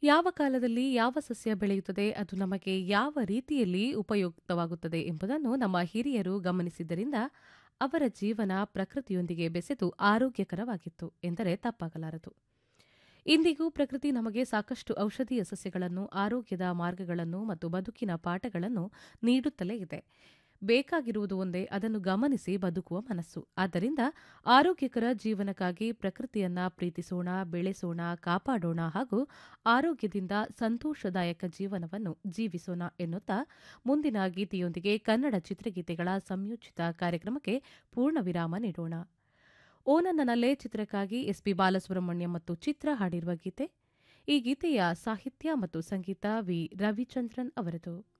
ಯಾವ ಕಾಲದಲ್ಲಿ ಯಾವ ಸಸ್ಯ ಬೆಳೆಯುತ್ತದೆ ಅದು ನಮಗೆ ಯಾವ ರೀತಿಯಲ್ಲಿ ಉಪಯುಕ್ತವಾಗುತ್ತದೆ ಎಂಬುದನ್ನು ನಮ್ಮ ಹಿರಿಯರು ಗಮನಿಸಿದ್ದರಿಂದ ಅವರ ಜೀವನ ಪ್ರಕೃತಿಯೊಂದಿಗೆ ಬೆಸೆದು ಆರೋಗ್ಯಕರವಾಗಿತ್ತು ಎಂದರೆ ತಪ್ಪಾಗಲಾರದು ಇಂದಿಗೂ ಪ್ರಕೃತಿ ನಮಗೆ ಸಾಕಷ್ಟು ಔಷಧೀಯ ಸಸ್ಯಗಳನ್ನು ಆರೋಗ್ಯದ ಮಾರ್ಗಗಳನ್ನು ಮತ್ತು ಬದುಕಿನ ಪಾಠಗಳನ್ನು ನೀಡುತ್ತಲೇ ಇದೆ ಬೇಕಾಗಿರುವುದು ಒಂದೇ ಅದನ್ನು ಗಮನಿಸಿ ಬದುಕುವ ಮನಸ್ಸು ಆದ್ದರಿಂದ ಆರೋಗ್ಯಕರ ಜೀವನಕ್ಕಾಗಿ ಪ್ರಕೃತಿಯನ್ನ ಪ್ರೀತಿಸೋಣ ಬೆಳೆಸೋಣ ಕಾಪಾಡೋಣ ಹಾಗೂ ಆರೋಗ್ಯದಿಂದ ಸಂತೋಷದಾಯಕ ಜೀವನವನ್ನು ಜೀವಿಸೋಣ ಎನ್ನುತ್ತಾ ಮುಂದಿನ ಗೀತೆಯೊಂದಿಗೆ ಕನ್ನಡ ಚಿತ್ರಗೀತೆಗಳ ಸಂಯೋಜಿತ ಕಾರ್ಯಕ್ರಮಕ್ಕೆ ಪೂರ್ಣ ವಿರಾಮ ನೀಡೋಣ ಓ ನನ್ನ ನಲ್ಲೆ ಚಿತ್ರಕ್ಕಾಗಿ ಎಸ್ಪಿ ಬಾಲಸುಬ್ರಹ್ಮಣ್ಯಂ ಮತ್ತು ಚಿತ್ರ ಹಾಡಿರುವ ಗೀತೆ ಈ ಗೀತೆಯ ಸಾಹಿತ್ಯ ಮತ್ತು ಸಂಗೀತ ವಿ ರವಿಚಂದ್ರನ್ ಅವರದು